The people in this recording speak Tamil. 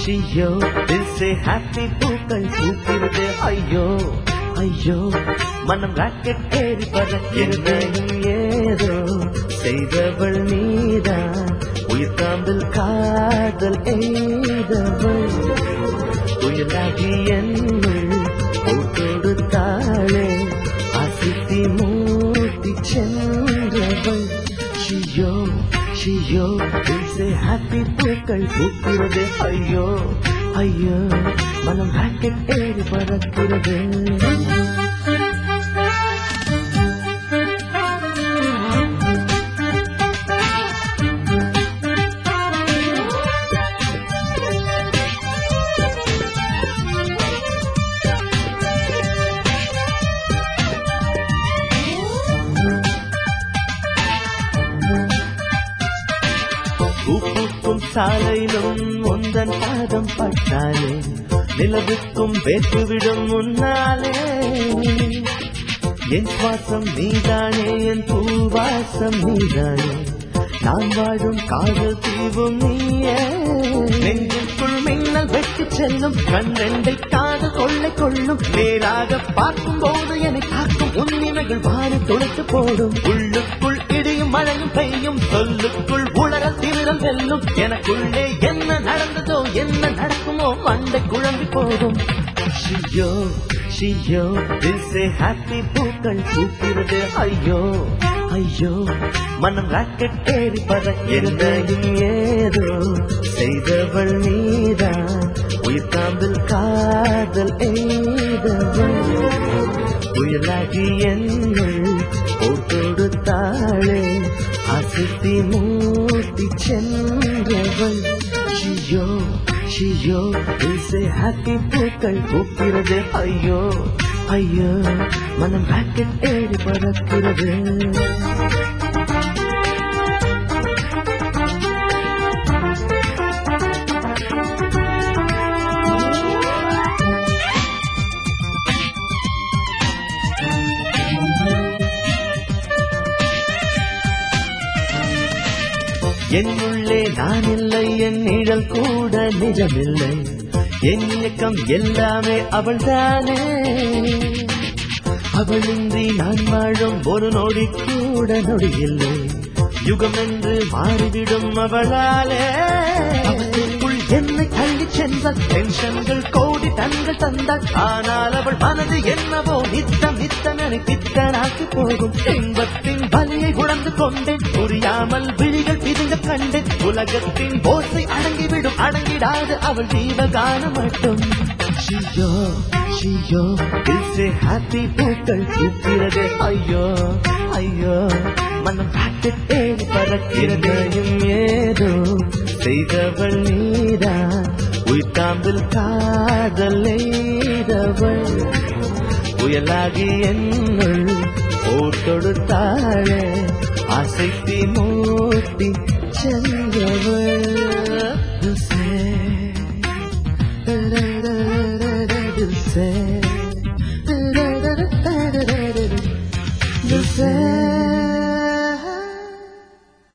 ஷியோ தில் சே ஹாப்பி பூக்கள் பூக்கிறது ஐயோ ஐயோ மனம் ராக்கெட் ஏறி பறக்கிறது ஏதோ செய்தவள் நீதான் உயிர் காம்பில் காதல் எய்தவள் உயிராகி என்னுள் கொடுத்தாளே அசித்தி மூட்டி சென்றவள் ஷியோ ஷியோ தில்சே ஹாப்பி பூக்கள் பூக்கிறது ஐயோ ஐயோ மனம் ராக்கெட் ஏறி பறக்கிறது பூப்புக்கும் சாலையிலும் உந்தன் பாதம் பட்டாலே நிலவுக்கும் வேற்றுவிடும் முன்னாலே என் சுவாசம் நீதானே என் பூவாசம் நீதானே நான் வாழும் காதல் தீவும் நீயே நெஞ்சுக்குள் மின்னல் வெட்டி செல்லும் கண்ணெண்டை காதல் கொள்ளை கொள்ளும் நேராக பார்க்கும் போது என்னை காக்கும் உன்னிமைகள் வாரி துளைத்து போடும் உள்ளுக்குள் இடியும் மழையும் பெய்யும் சொல்லுக்குள் உளறல் திமிரம் வெல்லும் எனக்குள்ளே என்ன நடந்ததோ என்ன நடக்குமோ மண்டை குழம்பி போகும் ஷியோ ஷியோ தில்சே ஹாப்பி பூக்கள் பூக்கிறது ஐயோ ஐயோ மனம் ராக்கெட் ஏறி பறக்கிறது ஏதோ செய்தவள் நீதான் உயிர் காம்பில் காதல் எய்தவள் புயலாகி என்னுள் போட்டொடுத்தாளே அசத்தி மூட்டி சென்றவள் ஷியோ ஷியோ தில்சே ஹாப்பி பூக்கள் பூக்கிறது ஐயோ ஐயோ மனம் ராக்கெட் ஏறி பறக்கிறது என்னுள்ளே நான் இல்லை என் நிழல் கூட நிஜமில்லை என் இயக்கம் எல்லாமே அவள்தானே அவளின்றி நான் வாழும் ஒரு நொடி கூட நொடியில்லை யுகம் என்று மாறிவிடும் அவளாலே அவளுக்குள் என்னை தள்ளி சென்ற டென்ஷன்கள் கோடி தங்கள் தந்தாள் ஆனால் அவள் மனது என்னவோ நித்தம் நித்தனனை பித்தனாக்கி போகும் இன்பத்தின் வலியை உணர்ந்து கொண்டேன் புரியாமல் விழிகள் பிதுங்க கண்டேன் உலகத்தின் போசை அடங்கிவிடும் அடங்கிடாது அவள் தீபகான மட்டும் ஷியோ ஷியோ தில்சே ஹாப்பி பூக்கள் பூக்கிறது ஐயோ ஐயோ மனம் காட்டுட்டே பறக்கிறது ஏதோ செய்தவள் நீதான் உயிர்காம்பில் காதல் எய்தவள் புயலாகி என்னுள் போட்டொடுத்தாளே அசைத்தி மூட்டி சென்றவள்